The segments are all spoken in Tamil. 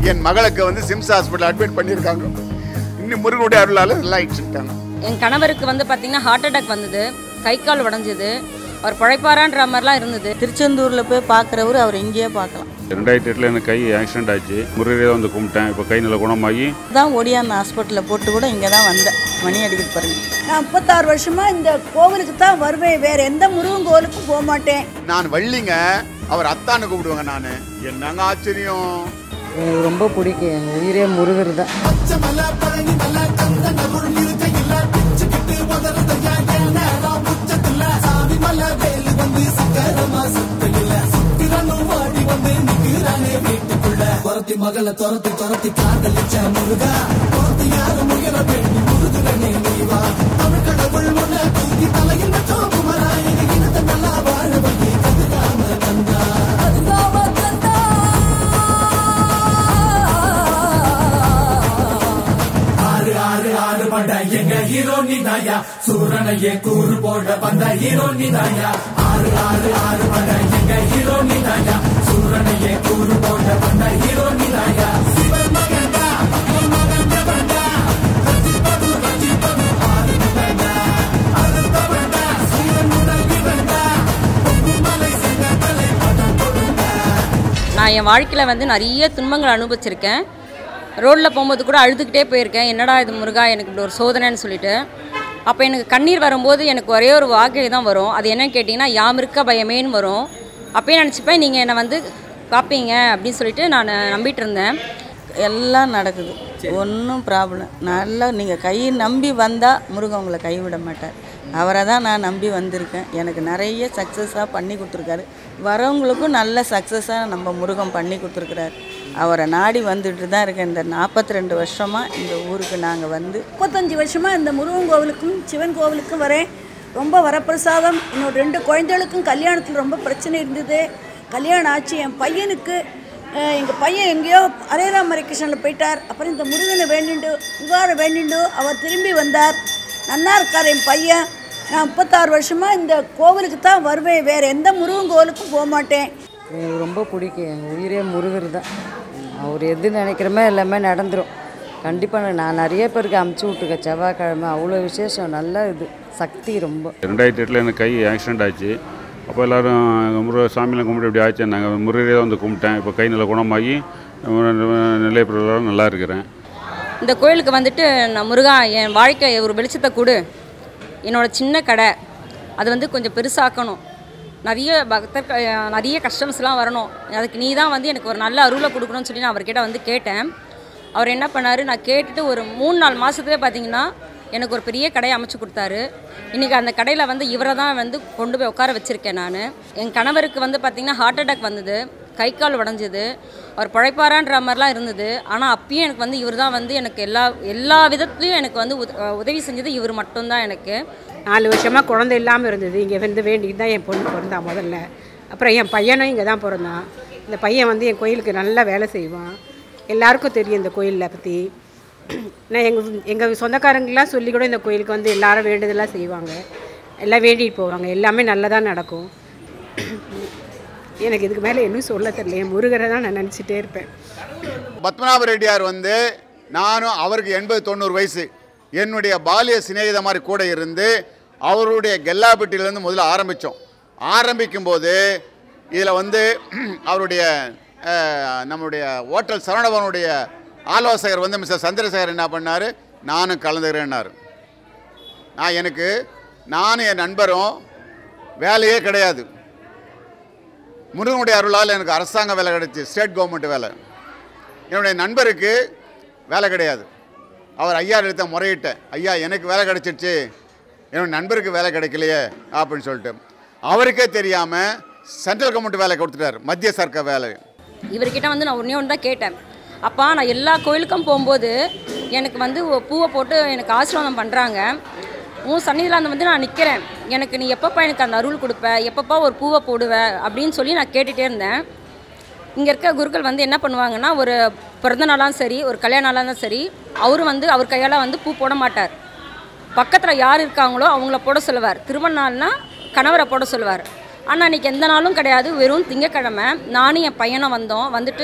என் மகளுக்கு வந்து சிம்ஸ் ஹாஸ்பிட்டல் அட்மிட் பண்ணியிருக்காங்க இன்னும் முருகனுடைய அருளால் நல்லா ஆயிடுச்சுட்டாங்க என் கணவருக்கு வந்து பார்த்தீங்கன்னா ஹார்ட் அட்டாக் வந்தது கை கால் உடஞ்சது அவர் பழைப்பாரான்ற மாதிரிலாம் இருந்தது திருச்செந்தூரில் போய் பார்க்குறவர் அவர் இங்கேயே பார்க்கலாம் ரெண்டாயிரத்தி எட்டில் எனக்கு கை ஆக்சிடென்ட் ஆச்சு முருகரே வந்து கும்பிட்டேன் இப்போ கை நல்ல குணமாகி தான் ஒடியாந்த ஹாஸ்பிட்டலில் போட்டு கூட இங்கே தான் வந்தேன் மணி அடிக்கிட்டு பாருங்க நான் முப்பத்தாறு வருஷமா இந்த கோவிலுக்கு தான் வருவேன் வேற எந்த முருகன் கோவிலுக்கும் போக மாட்டேன் நான் வள்ளிங்க அவர் அத்தான்னு கூப்பிடுவாங்க நான் என்னங்க ஆச்சரியம் எனக்கு ரொம்ப பிடிக்கும் எங்கள் உயிரே முருகர் தான் நான் என் வாழ்க்கையில் வந்து நிறைய துன்பங்கள் அனுபவிச்சிருக்கேன் ரோட்டில் போகும்போது கூட அழுதுகிட்டே போயிருக்கேன் என்னடா இது முருகா எனக்கு இப்படி ஒரு சோதனைன்னு சொல்லிட்டு அப்போ எனக்கு கண்ணீர் வரும்போது எனக்கு ஒரே ஒரு வாக்கை தான் வரும் அது என்னன்னு கேட்டிங்கன்னா யாம் இருக்க பயமேன்னு வரும் அப்பயே நினச்சிப்பேன் நீங்கள் என்னை வந்து பார்ப்பீங்க அப்படின்னு சொல்லிட்டு நான் நம்பிட்டு இருந்தேன் எல்லாம் நடக்குது ஒன்றும் ப்ராப்ளம் நல்லா நீங்கள் கை நம்பி வந்தால் முருகன் உங்களை கைவிட மாட்டார் அவரை தான் நான் நம்பி வந்திருக்கேன் எனக்கு நிறைய சக்ஸஸாக பண்ணி கொடுத்துருக்காரு வரவங்களுக்கும் நல்ல சக்ஸஸாக நம்ம முருகன் பண்ணி கொடுத்துருக்குறாரு அவரை நாடி வந்துட்டு தான் இருக்கேன் இந்த நாற்பத்தி ரெண்டு வருஷமாக இந்த ஊருக்கு நாங்கள் வந்து முப்பத்தஞ்சு வருஷமா இந்த முருகன் கோவிலுக்கும் சிவன் கோவிலுக்கும் வரேன் ரொம்ப வரப்பிரசாதம் என்னோட ரெண்டு குழந்தைகளுக்கும் கல்யாணத்தில் ரொம்ப பிரச்சனை இருந்தது கல்யாணம் ஆச்சு என் பையனுக்கு எங்கள் பையன் எங்கேயோ அரேராம் கிருஷ்ணனில் போயிட்டார் அப்புறம் இந்த முருகனை வேண்டிண்டு புகாரை வேண்டிண்டு அவர் திரும்பி வந்தார் நன்னா இருக்கார் என் பையன் நான் முப்பத்தாறு வருஷமாக இந்த கோவிலுக்கு தான் வருவேன் வேறு எந்த முருகன் கோவிலுக்கும் போக மாட்டேன் எனக்கு ரொம்ப பிடிக்கும் எங்கள் உயிரே முருகர் தான் அவர் எது நினைக்கிறோமோ எல்லாமே நடந்துடும் கண்டிப்பாக நான் நிறைய பேருக்கு அமுச்சு விட்ருக்கேன் செவ்வாய்க்கிழமை அவ்வளோ விசேஷம் நல்ல இது சக்தி ரொம்ப ரெண்டாயிரத்தி எட்டில் எனக்கு கை ஆக்சிடென்ட் ஆச்சு அப்போ எல்லோரும் முருக சாமியெலாம் கும்பிட்டு இப்படி ஆச்சு நாங்கள் முருகரே வந்து கும்பிட்டேன் இப்போ கை நல்ல குணமாகி நிலை பிரகாரம் நல்லா இருக்கிறேன் இந்த கோயிலுக்கு வந்துட்டு நான் முருகா என் வாழ்க்கை ஒரு வெளிச்சத்தை கொடு என்னோட சின்ன கடை அது வந்து கொஞ்சம் பெருசாக்கணும் நிறைய பக்தர் நிறைய கஸ்டமர்ஸ்லாம் வரணும் அதுக்கு நீ தான் வந்து எனக்கு ஒரு நல்ல அருளை கொடுக்கணும்னு சொல்லி நான் அவர்கிட்ட வந்து கேட்டேன் அவர் என்ன பண்ணார் நான் கேட்டுட்டு ஒரு மூணு நாலு மாதத்துலேயே பார்த்தீங்கன்னா எனக்கு ஒரு பெரிய கடையை அமைச்சு கொடுத்தாரு இன்றைக்கி அந்த கடையில் வந்து இவரை தான் வந்து கொண்டு போய் உட்கார வச்சுருக்கேன் நான் என் கணவருக்கு வந்து பார்த்திங்கன்னா ஹார்ட் அட்டாக் வந்தது கை கால் உடஞ்சது அவர் பழைப்பாரான்ற மாதிரிலாம் இருந்தது ஆனால் அப்பயும் எனக்கு வந்து இவர் தான் வந்து எனக்கு எல்லா எல்லா விதத்துலையும் எனக்கு வந்து உத- உதவி செஞ்சது இவர் மட்டும்தான் எனக்கு நாலு வருஷமாக குழந்தை இல்லாமல் இருந்தது இங்கே வந்து வேண்டிட்டு தான் என் பொண்ணு பிறந்தா முதல்ல அப்புறம் என் பையனும் இங்கே தான் பிறந்தான் இந்த பையன் வந்து என் கோயிலுக்கு நல்லா வேலை செய்வான் எல்லாருக்கும் தெரியும் இந்த கோயிலில் பற்றி நான் எங்கள் எங்கள் சொந்தக்காரங்களாம் சொல்லி கூட இந்த கோயிலுக்கு வந்து எல்லாரும் வேண்டுதெல்லாம் செய்வாங்க எல்லாம் வேண்டிட்டு போவாங்க எல்லாமே நல்லதாக நடக்கும் எனக்கு இதுக்கு மேலே இன்னும் சொல்ல தெரியல என் முருகரை தான் நான் நினச்சிட்டே இருப்பேன் பத்மநாப ரெட்டியார் வந்து நானும் அவருக்கு எண்பது தொண்ணூறு வயசு என்னுடைய பாலிய சிநேகித மாதிரி கூட இருந்து அவருடைய கெல்லாப்பட்டியிலேருந்து முதல்ல ஆரம்பித்தோம் ஆரம்பிக்கும்போது இதில் வந்து அவருடைய அஹ், நம்முடைய ஓட்டல் சரவணபவனுடைய ஆலோசகர் வந்து மிஸ்டர் சந்திரசேகர் என்ன பண்ணார் நானும் கலந்துக்கிறேன்னாரு நான் எனக்கு நானும் என் நண்பரும் வேலையே கிடையாது முருகனுடைய அருளால் எனக்கு அரசாங்க வேலை கிடைச்சி ஸ்டேட் கவர்மெண்ட் வேலை என்னுடைய நண்பருக்கு வேலை கிடையாது அவர் ஐயா எடுத்த முறையிட்டேன் ஐயா எனக்கு வேலை கிடைச்சிடுச்சு என்னோட நண்பருக்கு வேலை கிடைக்கலையே அப்படின்னு சொல்லிட்டு அவருக்கே தெரியாமல் சென்ட்ரல் கவர்மெண்ட் வேலை கொடுத்துட்டார் மத்திய சர்க்கார் வேலை இவர்கிட்ட வந்து நான் ஒன்றே ஒன்று தான் கேட்டேன் அப்பா நான் எல்லா கோயிலுக்கும் போகும்போது எனக்கு வந்து ஒ- பூவை போட்டு எனக்கு ஆசீர்வாதம் பண்ணுறாங்க உன் சன்னிதியில் அந்த வந்து நான் நிற்கிறேன் எனக்கு நீ எப்பப்பா எனக்கு அந்த அருள் கொடுப்ப எப்பப்பா ஒரு பூவை போடுவ அப்படின்னு சொல்லி நான் கேட்டுகிட்டே இருந்தேன் இங்கே இருக்க குருக்கள் வந்து என்ன பண்ணுவாங்கன்னா ஒரு பிறந்த நாளாம் சரி ஒரு கல்யாண நாளாக இருந்தாலும் சரி அவரும் வந்து அவர் கையால் வந்து பூ போட மாட்டார் பக்கத்தில் யார் இருக்காங்களோ அவங்கள போட சொல்லுவார் திருமண நாள்னா கணவரை போட சொல்லுவார் ஆனால் அன்றைக்கி எந்த நாளும் கிடையாது வெறும் திங்கக்கிழமை நானும் என் பையனும் வந்தோம் வந்துட்டு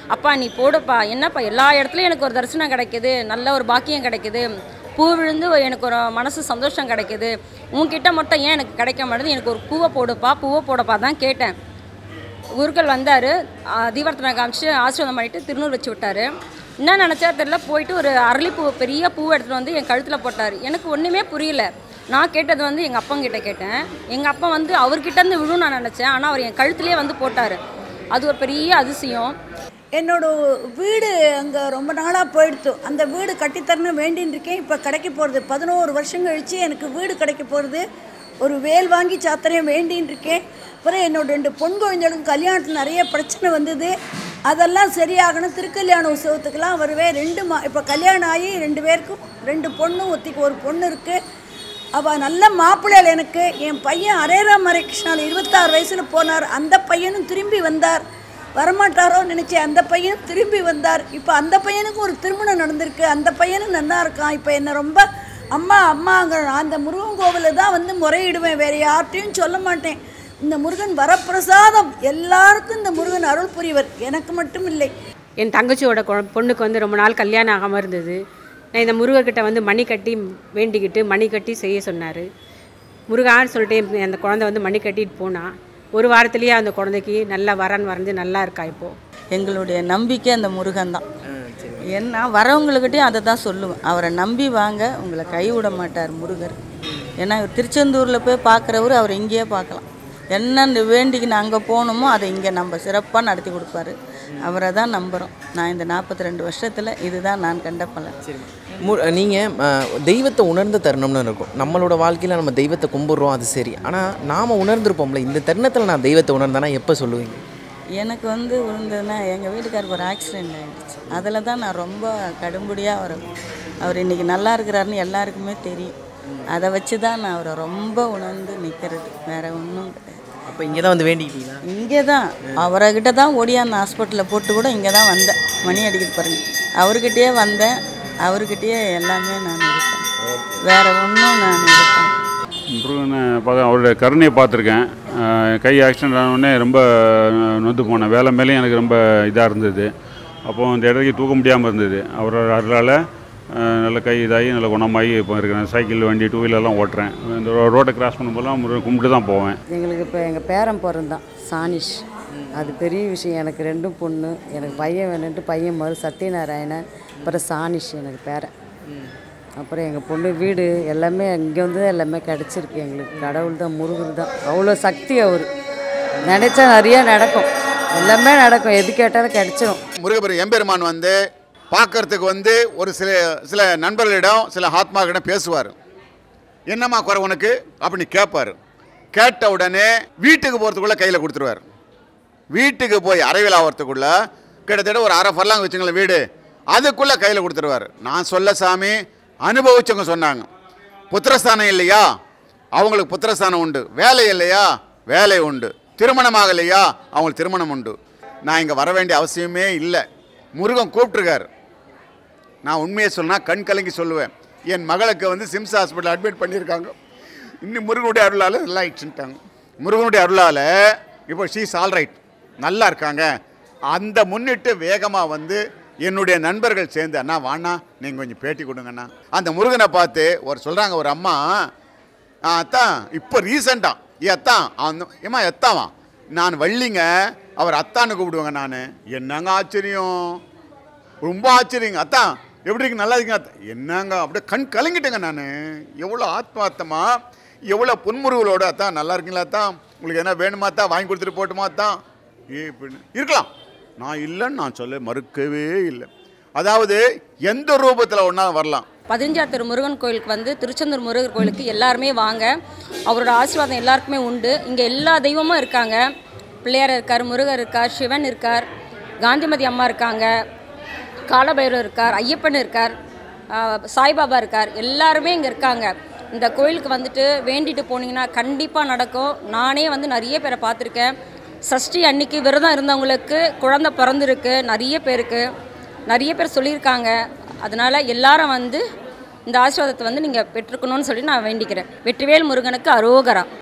அப்பா நீ போடுப்பா என்னப்பா எல்லா இடத்துலையும் எனக்கு ஒரு தரிசனம் கிடைக்குது நல்ல ஒரு பாக்கியம் கிடைக்குது பூ விழுந்து எனக்கு ஒரு மனசு சந்தோஷம் கிடைக்குது உன்கிட்ட மட்டும் ஏன் எனக்கு கிடைக்க மாட்டேது எனக்கு ஒரு பூவை போடுப்பா பூவை போடப்பா தான் கேட்டேன் குருக்கள் வந்தார் தீவர்த்தனை காமிச்சு ஆசீர்வாதம் பண்ணிட்டு திருநூறு வச்சு விட்டாரு என்ன நினச்சா தெரியல போயிட்டு ஒரு அரளிப்பூ பெரிய பூ எடுத்துகிட்டு வந்து என் கழுத்தில் போட்டார் எனக்கு ஒன்றுமே புரியல நான் கேட்டது வந்து எங்கள் அப்பங்கிட்ட கேட்டேன் எங்கள் அப்பா வந்து அவர்கிட்ட இருந்து விழும் நான் நினச்சேன் ஆனால் அவர் என் கழுத்துலேயே வந்து போட்டார் அது ஒரு பெரிய அதிசயம் என்னோட வீடு அங்கே ரொம்ப நாளாக போயிடுத்து அந்த வீடு கட்டித்தரணும் வேண்டின்னு இருக்கேன் இப்போ கிடைக்க போகிறது பதினோரு வருஷம் கழிச்சு எனக்கு வீடு கிடைக்க போகிறது ஒரு வேல் வாங்கி சாத்திரையும் வேண்டின்னு இருக்கேன் அப்புறம் என்னோட ரெண்டு பொன் குழந்தைகளுக்கும் கல்யாணத்தில் நிறைய பிரச்சனை வந்தது அதெல்லாம் சரியாகணும் திருக்கல்யாண உற்சவத்துக்கெல்லாம் வருவேன் ரெண்டு மா இப்போ கல்யாணம் ஆகி ரெண்டு பேருக்கும் ரெண்டு பொண்ணு ஒத்திக்கு ஒரு பொண்ணு இருக்குது அவள் நல்ல மாப்பிள்ளைகள் எனக்கு என் பையன் அரேராம் ஹரேகிருஷ்ணாவில் இருபத்தாறு வயசில் போனார் அந்த பையனும் திரும்பி வந்தார் வரமாட்டாரோ நினச்சேன் அந்த பையனும் திரும்பி வந்தார் இப்போ அந்த பையனுக்கும் ஒரு திருமணம் நடந்திருக்கு அந்த பையனும் நல்லா இருக்கான் இப்போ என்னை ரொம்ப அம்மா அம்மாங்கிற அந்த முருகன் கோவிலில் தான் வந்து முறையிடுவேன் வேறு யார்கிட்டையும் சொல்ல மாட்டேன் இந்த முருகன் வரப்பிரசாதம் எல்லாருக்கும் இந்த முருகன் அருள் புரிவர் எனக்கு மட்டும் இல்லை என் தங்கச்சியோட கொ பொண்ணுக்கு வந்து ரொம்ப நாள் கல்யாணம் ஆகாமல் இருந்தது நான் இந்த முருகக்கிட்ட வந்து மணி கட்டி வேண்டிக்கிட்டு மணி கட்டி செய்ய சொன்னார் முருகான்னு சொல்லிட்டு என் அந்த குழந்தை வந்து மணி கட்டிட்டு போனா ஒரு வாரத்திலேயே அந்த குழந்தைக்கு நல்லா வரன் வரைஞ்சு நல்லா இருக்கா இப்போது எங்களுடைய நம்பிக்கை அந்த முருகன் தான் ஏன்னா வரவங்கக்கிட்டையும் அதை தான் சொல்லுவேன் அவரை நம்பி வாங்க உங்களை கைவிட மாட்டார் முருகர் ஏன்னா இவர் திருச்செந்தூரில் போய் பார்க்குறவர் அவர் இங்கேயே பார்க்கலாம் என்ன வேண்டிக்கின்னு அங்கே போகணுமோ அதை இங்கே நம்ம சிறப்பாக நடத்தி கொடுப்பாரு அவரை தான் நம்புகிறோம் நான் இந்த நாற்பத்தி ரெண்டு வருஷத்தில் இதுதான் நான் கண்ட பலன் மு நீங்கள் தெய்வத்தை உணர்ந்த தருணம்னு இருக்கும் நம்மளோட வாழ்க்கையில் நம்ம தெய்வத்தை கும்பிட்றோம் அது சரி ஆனால் நாம் உணர்ந்திருப்போம்ல இந்த தருணத்தில் நான் தெய்வத்தை உணர்ந்தேன்னா எப்போ சொல்லுவீங்க எனக்கு வந்து விழுந்ததுன்னா எங்கள் வீட்டுக்காருக்கு ஒரு ஆக்சிடெண்ட் ஆகிடுச்சு அதில் தான் நான் ரொம்ப கடும்படியாக அவர் அவர் இன்றைக்கி நல்லா இருக்கிறாருன்னு எல்லாருக்குமே தெரியும் அதை வச்சு தான் நான் அவரை ரொம்ப உணர்ந்து நிற்கிறது வேறு ஒன்றும் கிடையாது அப்போ இங்கே தான் வந்து வேண்டிக்கிட்டீங்களா இங்கே தான் அவர்கிட்ட தான் ஓடியாந்து ஹாஸ்பிட்டலில் போட்டு கூட இங்கே தான் வந்தேன் மணி அடிக்குது பாருங்க அவர்கிட்டயே வந்தேன் அவர்கிட்டயே எல்லாமே நான் இருப்பேன் வேறு ஒன்றும் நான் இருப்பேன் முருகனை பார்க்க அவருடைய கருணையை பார்த்துருக்கேன் அஹ் கை ஆக்சிடென்ட் ஆனவுடனே ரொம்ப நொந்து போனேன் வேலை மேலேயும் எனக்கு ரொம்ப இதாக இருந்தது அப்போ இந்த இடத்துக்கு தூக்க முடியாமல் இருந்தது அவரோட அருளால் அஹ் நல்ல கை இதாகி நல்ல குணமாகி இப்போ இருக்கிறேன் சைக்கிள் வண்டி டூ வீலர்லாம் ஓட்டுறேன் இந்த ரோ- ரோட்டை கிராஸ் பண்ணும்போதெல்லாம் முருகன் கும்பிட்டு தான் போவேன் எங்களுக்கு இப்போ எங்கள் பேரன் பிறந்தான் சானிஷ் அது பெரிய விஷயம் எனக்கு ரெண்டும் பொண்ணு எனக்கு பையன் வேணுன்ட்டு பையன் மறு சத்யநாராயணன் அப்புறம் சானிஷ் எனக்கு பேரன் அப்புறம் எங்கள் பொண்ணு வீடு எல்லாமே இங்கே வந்து எல்லாமே கிடச்சிருக்கு எங்களுக்கு கடவுள் தான் முருகர் தான் அவ்வளோ சக்தி அவர் நினச்சா நிறைய நடக்கும் எல்லாமே நடக்கும் எது கேட்டாலும் கிடச்சிரும் முருகபெரு எம்பெருமான் வந்து பார்க்கறதுக்கு வந்து ஒரு சில சில நண்பர்களிடம் சில ஆத்மாக்களிடம் பேசுவார் என்னம்மா குறை உனக்கு அப்படின்னு கேட்பார் கேட்ட உடனே வீட்டுக்கு போகிறதுக்குள்ளே கையில் கொடுத்துருவார் வீட்டுக்கு போய் அறைவில் ஆகிறதுக்குள்ள கிட்டத்தட்ட ஒரு அரை ஃபர்லாங் வச்சுங்களேன் வீடு அதுக்குள்ளே கையில் கொடுத்துருவார் நான் சொல்ல சாமி அனுபவிச்சவங்க சொன்னாங்க புத்திரஸ்தானம் இல்லையா அவங்களுக்கு புத்திரஸ்தானம் உண்டு வேலை இல்லையா வேலை உண்டு திருமணம் ஆகலையா அவங்களுக்கு திருமணம் உண்டு நான் இங்கே வர வேண்டிய அவசியமே இல்லை முருகன் கூப்பிட்ருக்காரு நான் உண்மையை சொன்னா கண் கலங்கி சொல்லுவேன் என் மகளுக்கு வந்து சிம்ஸ் ஹாஸ்பிட்டல் அட்மிட் பண்ணியிருக்காங்க இன்னும் முருகனுடைய அருளால் நல்லா ஆயிடுச்சுட்டாங்க முருகனுடைய அருளால் இப்போ ஷீஸ் ஆல் ரைட் நல்லா இருக்காங்க அந்த முன்னிட்டு வேகமாக வந்து என்னுடைய நண்பர்கள் சேர்ந்து அண்ணா வாண்ணா நீங்கள் கொஞ்சம் பேட்டி கொடுங்கண்ணா அந்த முருகனை பார்த்து ஒரு சொல்கிறாங்க ஒரு அம்மா "ஆ, அத்தான் இப்போ ரீசெண்டாக ஏ அத்தான் அந்த ஏம்மா எத்தாவா நான் வள்ளிங்க அவர் அத்தான்னு கூப்பிடுவேங்க நான் என்னங்க ஆச்சரியம் ரொம்ப ஆச்சரியங்க அத்தான் எப்படி இருக்கு நல்லா இருக்கீங்க அத்தா என்னங்க அப்படியே கண் கலங்கிட்டேங்க நான் எவ்வளோ ஆத்மார்த்தமா எவ்வளோ புன்முருகளோட அத்தான் நல்லா இருக்கீங்களா அத்தான் உங்களுக்கு என்ன வேணுமா அத்தான் வாங்கி கொடுத்துட்டு போட்டுமா அத்தான் ஏ இப்படின்னு இருக்கலாம் நான் இல்லைன்னு நான் சொல்ல மறுக்கவே இல்லை அதாவது எந்த ரூபத்தில் ஒன்றா வரலாம் பதினஞ்சாம் திரு முருகன் கோயிலுக்கு வந்து திருச்செந்தூர் முருகர் கோயிலுக்கு எல்லாருமே வாங்க அவரோட ஆசீர்வாதம் எல்லாருக்குமே உண்டு இங்கே எல்லா தெய்வமும் இருக்காங்க பிள்ளையார் இருக்கார் முருகர் இருக்கார் சிவன் இருக்கார் காந்திமதி அம்மா இருக்காங்க காலபைரவர் இருக்கார் ஐயப்பன் இருக்கார் ஆஹ் சாய்பாபா இருக்கார் எல்லாருமே இங்கே இருக்காங்க இந்த கோயிலுக்கு வந்துட்டு வேண்டிட்டு போனீங்கன்னா கண்டிப்பாக நடக்கும் நானே வந்து நிறைய பேரை பார்த்துருக்கேன் சஷ்டி அன்னைக்கு விரதம் இருந்தவங்களுக்கு குழந்தை பிறந்திருக்கு நிறைய பேருக்கு நிறைய பேர் சொல்லியிருக்காங்க அதனால் எல்லாரும் வந்து இந்த ஆசீர்வாதத்தை வந்து நீங்கள் பெற்றுக்கணும்னு சொல்லி நான் வேண்டிக்கிறேன் வெற்றிவேல் முருகனுக்கு அரோகரா